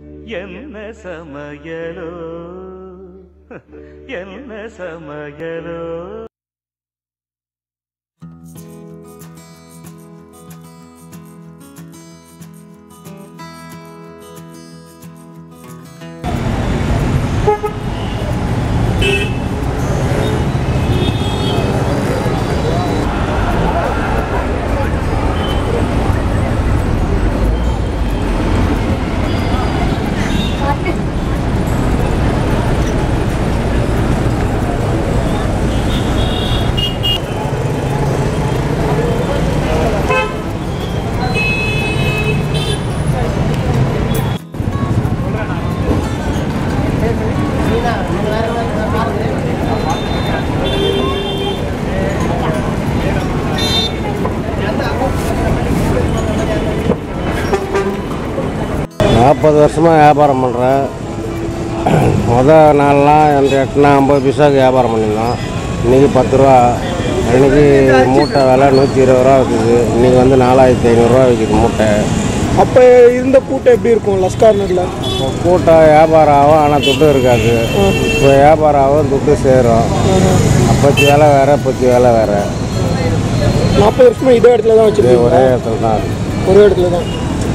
என்ன சமையலோ என்ன சமையலோ நாற்பது வருஷமாக வியாபாரம் பண்ணுறேன் முத நாள்லாம் அந்த எட்டுனா ஐம்பது பைசாவுக்கு வியாபாரம் பண்ணியிருந்தோம் இன்றைக்கி பத்து ரூபா அன்றைக்கி மூட்டை விலை நூற்றி இருபது ரூபா விற்குது இன்றைக்கி வந்து நாலாயிரத்தி ஐநூறுரூவா விற்குது மூட்டை அப்போ இருந்த கூட்டம் எப்படி இருக்கும் லஸ் கார்னரில் இப்போ கூட்டம் வியாபாரம் ஆகும் ஆனால் துட்டு இருக்காது இப்போ வியாபாரம் ஆகும் துட்டு சேரும் அப்பத்தி வேலை வேறு இப்பத்தி வேலை வேறு நாற்பது வருஷமா இதே இடத்துல தான் இது வச்சுருக்கீங்க ஒரே இடத்துல தான் இருக்கு. ஒரே இடத்துல தான்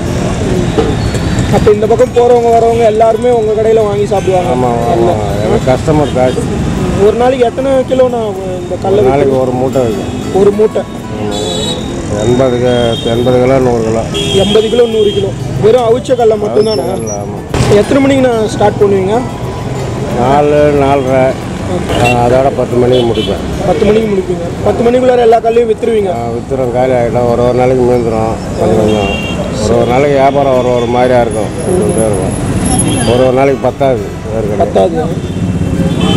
அப்போ இந்த பக்கம் போகிறவங்க வரவங்க எல்லாருமே உங்கள் கடையில் வாங்கி சாப்பிடுவாங்க ஆமாம் ஆமாம் எனக்கு கஸ்டமர் காசு ஒரு நாளைக்கு எத்தனை கிலோண்ணா இந்த ஒரு கடல நாளைக்கு ஒரு மூட்டை வைக்கும் ஒரு மூட்டை எண்பது கி- எண்பது கிலோ நூறு கிலோ எண்பது கிலோ நூறு கிலோ வெறும் அவிச்ச கடல மட்டும்தானே ஆமாம் எத்தனை மணிக்கு நான் ஸ்டார்ட் பண்ணுவீங்க நாலு நாலரை ஆஹ் அதோட பத்து மணிக்கு முடிப்பேன் பத்து மணிக்கு முடிப்பீங்க பத்து மணிக்குள்ளார எல்லா கல்லையும் விற்றுருவீங்க ஆஹ் வித்துரும் காலி ஆகிடும் ஒரு ஒரு நாளைக்கு மீந்துடும் கொஞ்சம் கொஞ்சம் ஒரு ஒரு நாளைக்கு வியாபாரம் ஒரு ஒரு மாதிரியா இருக்கும் இருந்துகிட்டே இருக்கும் ஒரு ஒரு நாளைக்கு பத்தாது வேறு கிடையாது பத்தாது